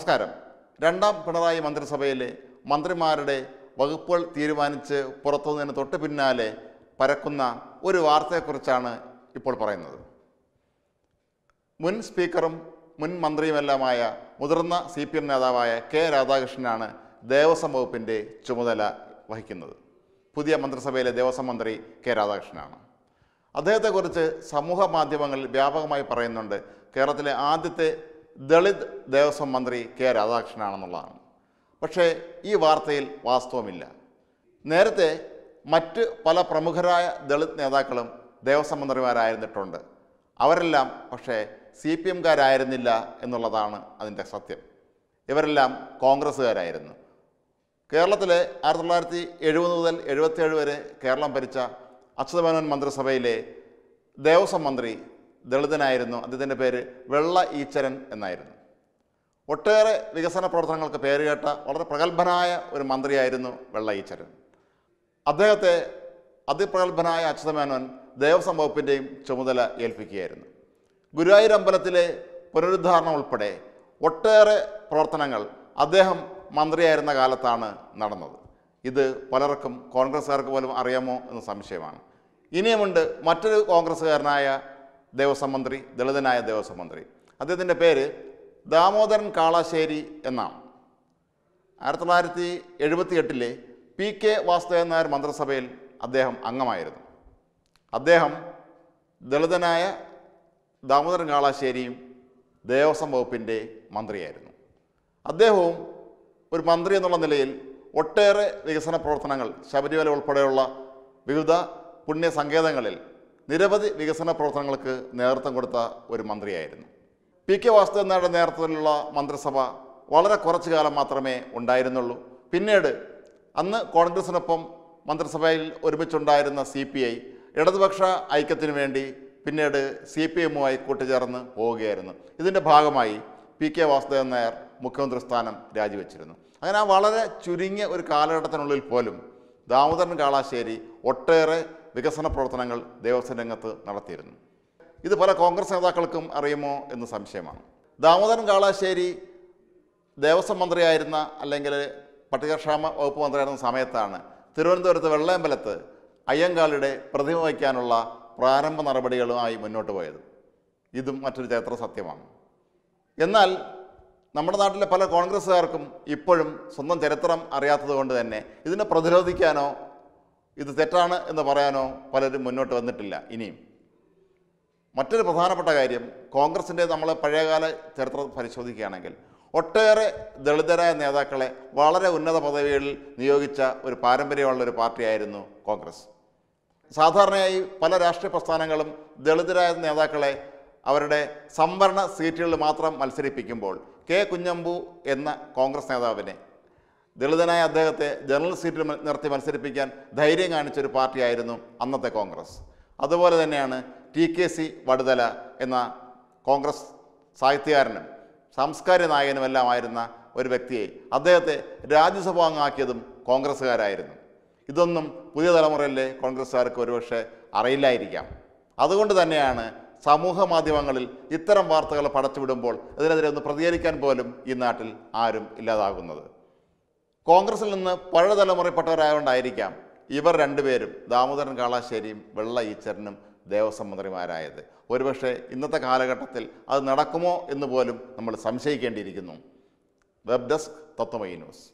നമസ്കാരം രണ്ടാം പിണറായി മന്ത്രിസഭയിലെ മന്ത്രിമാരുടെ വകുപ്പുകൾ തീരുമാനിച്ച് പുറത്തുനിന്നതിന് തൊട്ട് പിന്നാലെ പരക്കുന്ന ഒരു വാർത്തയെക്കുറിച്ചാണ് ഇപ്പോൾ പറയുന്നത് മുൻ സ്പീക്കറും മുൻ മന്ത്രിയുമെല്ലാമായ മുതിർന്ന സി പി എം നേതാവായ കെ രാധാകൃഷ്ണനാണ് ദേവസ്വം വകുപ്പിൻ്റെ ചുമതല വഹിക്കുന്നത് പുതിയ മന്ത്രിസഭയിലെ ദേവസ്വം മന്ത്രി കെ രാധാകൃഷ്ണനാണ് അദ്ദേഹത്തെക്കുറിച്ച് സമൂഹ മാധ്യമങ്ങളിൽ വ്യാപകമായി പറയുന്നുണ്ട് കേരളത്തിലെ ആദ്യത്തെ ദളിത് ദേവസ്വം മന്ത്രി കെ രാധാകൃഷ്ണനാണെന്നുള്ളതാണ് പക്ഷേ ഈ വാർത്തയിൽ വാസ്തവമില്ല നേരത്തെ മറ്റ് പല പ്രമുഖരായ ദളിത് നേതാക്കളും ദേവസ്വം മന്ത്രിമാരായിരുന്നിട്ടുണ്ട് അവരെല്ലാം പക്ഷേ സി പി എംകാരായിരുന്നില്ല എന്നുള്ളതാണ് അതിൻ്റെ സത്യം ഇവരെല്ലാം കോൺഗ്രസ്സുകാരായിരുന്നു കേരളത്തിലെ ആയിരത്തി തൊള്ളായിരത്തി എഴുപത് മുതൽ എഴുപത്തിയേഴ് വരെ കേരളം ഭരിച്ച അച്യുതമേനോൻ മന്ത്രിസഭയിലെ ദേവസ്വം മന്ത്രി ദളിതനായിരുന്നു അദ്ദേഹത്തിൻ്റെ പേര് വെള്ള ഈച്ചരൻ എന്നായിരുന്നു ഒട്ടേറെ വികസന പ്രവർത്തനങ്ങൾക്ക് പേരുകേട്ട വളരെ പ്രഗത്ഭനായ ഒരു മന്ത്രിയായിരുന്നു വെള്ള ഈച്ചരൻ അദ്ദേഹത്തെ അതിപ്രഗത്ഭനായ അച്യുതമേനോൻ ദേവസ്വം വകുപ്പിൻ്റെയും ചുമതല ഏൽപ്പിക്കുകയായിരുന്നു ഗുരുവായൂർ അമ്പലത്തിലെ പുനരുദ്ധാരണം ഉൾപ്പെടെ ഒട്ടേറെ പ്രവർത്തനങ്ങൾ അദ്ദേഹം മന്ത്രിയായിരുന്ന കാലത്താണ് നടന്നത് ഇത് പലർക്കും കോൺഗ്രസ്സുകാർക്ക് പോലും അറിയാമോ എന്ന് സംശയമാണ് ഇനിയുമുണ്ട് മറ്റൊരു കോൺഗ്രസ്സുകാരനായ ദേവസ്വം മന്ത്രി ദളിതനായ ദേവസ്വം മന്ത്രി അദ്ദേഹത്തിൻ്റെ പേര് ദാമോദരൻ കാളാശ്ശേരി എന്നാണ് ആയിരത്തി തൊള്ളായിരത്തി എഴുപത്തി എട്ടിലെ പി കെ വാസുദേവൻ നായർ മന്ത്രിസഭയിൽ അദ്ദേഹം അംഗമായിരുന്നു അദ്ദേഹം ദളിതനായ ദാമോദരൻ കാളാശ്ശേരിയും ദേവസ്വം വകുപ്പിൻ്റെ മന്ത്രിയായിരുന്നു അദ്ദേഹവും ഒരു മന്ത്രി എന്നുള്ള നിലയിൽ ഒട്ടേറെ വികസന പ്രവർത്തനങ്ങൾ ശബരിമല ഉൾപ്പെടെയുള്ള വിവിധ പുണ്യ സങ്കേതങ്ങളിൽ നിരവധി വികസന പ്രവർത്തനങ്ങൾക്ക് നേതൃത്വം കൊടുത്ത ഒരു മന്ത്രിയായിരുന്നു പി കെ വാസുദേവൻ നായരുടെ നേതൃത്വത്തിലുള്ള മന്ത്രിസഭ വളരെ കുറച്ചു കാലം മാത്രമേ ഉണ്ടായിരുന്നുള്ളൂ പിന്നീട് അന്ന് കോൺഗ്രസിനൊപ്പം മന്ത്രിസഭയിൽ ഒരുമിച്ചുണ്ടായിരുന്ന സി പി ഐ ഇടതുപക്ഷ ഐക്യത്തിനു വേണ്ടി പിന്നീട് സി പി എമ്മുമായി കൂട്ടുചേർന്ന് പോവുകയായിരുന്നു ഇതിൻ്റെ ഭാഗമായി പി കെ വാസുദേവൻ നായർ മുഖ്യമന്ത്രി സ്ഥാനം രാജിവെച്ചിരുന്നു അങ്ങനെ ആ വളരെ ചുരുങ്ങിയ ഒരു കാലഘട്ടത്തിനുള്ളിൽ പോലും ദാമോദരൻ കാളാശ്ശേരി ഒട്ടേറെ വികസന പ്രവർത്തനങ്ങൾ ദേവസ്വം രംഗത്ത് നടത്തിയിരുന്നു ഇത് പല കോൺഗ്രസ് നേതാക്കൾക്കും അറിയുമോ എന്ന് സംശയമാണ് ദാമോദരൻ കാളാശ്ശേരി ദേവസ്വം മന്ത്രിയായിരുന്ന അല്ലെങ്കിൽ പട്ടികക്ഷേമ വകുപ്പ് മന്ത്രിയായിരുന്ന സമയത്താണ് തിരുവനന്തപുരത്ത് വെള്ളയമ്പലത്ത് അയ്യങ്കാളിയുടെ പ്രതിമ വയ്ക്കാനുള്ള പ്രാരംഭ നടപടികളുമായി മുന്നോട്ട് പോയത് ഇതും മറ്റൊരു ചരിത്ര സത്യമാണ് എന്നാൽ നമ്മുടെ നാട്ടിലെ പല കോൺഗ്രസ്സുകാർക്കും ഇപ്പോഴും സ്വന്തം ചരിത്രം അറിയാത്തത് കൊണ്ട് തന്നെ ഇതിനെ പ്രതിരോധിക്കാനോ ഇത് തെറ്റാണ് എന്ന് പറയാനോ പലരും മുന്നോട്ട് വന്നിട്ടില്ല ഇനിയും മറ്റൊരു പ്രധാനപ്പെട്ട കാര്യം കോൺഗ്രസിൻ്റെ നമ്മൾ പഴയകാല ചരിത്രം പരിശോധിക്കുകയാണെങ്കിൽ ഒട്ടേറെ ദളിതരായ നേതാക്കളെ വളരെ ഉന്നത പദവികളിൽ നിയോഗിച്ച ഒരു പാരമ്പര്യമുള്ള ഒരു പാർട്ടിയായിരുന്നു കോൺഗ്രസ് സാധാരണയായി പല രാഷ്ട്രീയ പ്രസ്ഥാനങ്ങളും ദളിതരായ നേതാക്കളെ അവരുടെ സംവരണ സീറ്റുകളിൽ മാത്രം മത്സരിപ്പിക്കുമ്പോൾ കെ കുഞ്ഞമ്പു എന്ന കോൺഗ്രസ് നേതാവിനെ ദളിതനായ അദ്ദേഹത്തെ ജനറൽ സീറ്റിൽ മ- നിർത്തി മത്സരിപ്പിക്കാൻ ധൈര്യം കാണിച്ചൊരു പാർട്ടിയായിരുന്നു അന്നത്തെ കോൺഗ്രസ് അതുപോലെ തന്നെയാണ് ടി കെ സി വടുതല എന്ന കോൺഗ്രസ് സാഹിത്യകാരനും സാംസ്കാരിക നായകനുമെല്ലാമായിരുന്ന ഒരു വ്യക്തിയെ അദ്ദേഹത്തെ രാജ്യസഭ അംഗമാക്കിയതും കോൺഗ്രസ്സുകാരായിരുന്നു ഇതൊന്നും പുതിയ തലമുറയിലെ കോൺഗ്രസ്സുകാർക്ക് ഒരുപക്ഷെ അറിയില്ലായിരിക്കാം അതുകൊണ്ട് തന്നെയാണ് സമൂഹ മാധ്യമങ്ങളിൽ ഇത്തരം വാർത്തകൾ പടച്ചുവിടുമ്പോൾ ഇതിനെതിരെ ഒന്ന് പ്രതികരിക്കാൻ പോലും ഈ നാട്ടിൽ ആരും ഇല്ലാതാകുന്നത് കോൺഗ്രസിൽ നിന്ന് പഴയ തലമുറയിൽപ്പെട്ടവരായതുകൊണ്ടായിരിക്കാം ഇവർ രണ്ടുപേരും ദാമോദരൻ കാളാശ്ശേരിയും വെള്ള ഈച്ചരനും ദേവസ്വം മന്ത്രിമാരായത് ഒരുപക്ഷെ ഇന്നത്തെ കാലഘട്ടത്തിൽ അത് നടക്കുമോ എന്ന് പോലും നമ്മൾ സംശയിക്കേണ്ടിയിരിക്കുന്നു വെബ് ഡെസ്ക് തത്വമൈ ന്യൂസ്